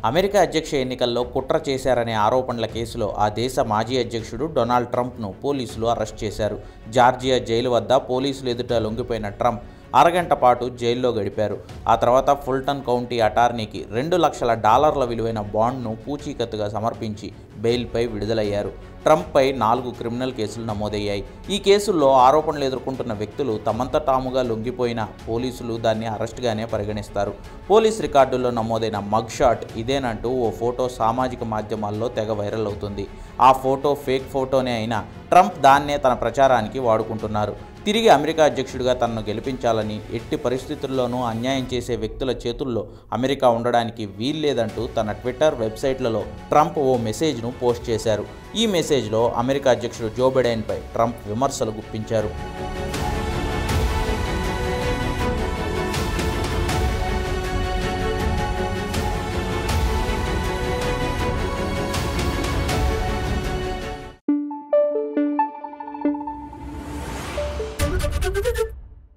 America అధ్యక్ష ఎన్నికల్లో కుట్ర చేశారనే ఆరోపణల కేసులో ఆ దేశ మాజీ అధ్యక్షుడు డొనాల్డ్ ట్రంప్ను పోలీసులు అరెస్ట్ చేశారు జార్జియా జైలు వద్ద పోలీసులు ఎదుట లొంగిపోయిన ట్రంప్ అరగంట పాటు జైల్లో గడిపారు ఆ తర్వాత ఫుల్టన్ కౌంటీ అటార్నీకి రెండు లక్షల డాలర్ల విలువైన బాండ్ను పూచీకత్తుగా సమర్పించి బెయిల్పై విడుదలయ్యారు ట్రంప్పై నాలుగు క్రిమినల్ కేసులు నమోదయ్యాయి ఈ కేసుల్లో ఆరోపణలు ఎదుర్కొంటున్న వ్యక్తులు తమంత తాముగా లొంగిపోయిన పోలీసులు దాన్ని అరెస్ట్గానే పరిగణిస్తారు పోలీస్ రికార్డుల్లో నమోదైన మగ్ షాట్ ఇదేనంటూ ఓ ఫోటో సామాజిక మాధ్యమాల్లో తెగ వైరల్ అవుతుంది ఆ ఫోటో ఫేక్ ఫోటోనే అయినా ట్రంప్ దాన్నే తన ప్రచారానికి వాడుకుంటున్నారు తిరిగి అమెరికా అధ్యక్షుడిగా తనను గెలిపించాలని ఎట్టి పరిస్థితుల్లోనూ అన్యాయం చేసే వ్యక్తుల చేతుల్లో అమెరికా ఉండడానికి వీల్లేదంటూ తన ట్విట్టర్ వెబ్సైట్లలో ట్రంప్ ఓ మెసేజ్ను పోస్ట్ చేశారు ఈ మెసేజ్లో అమెరికా అధ్యక్షుడు జో బైడెన్పై ట్రంప్ విమర్శలు గుప్పించారు Thank you.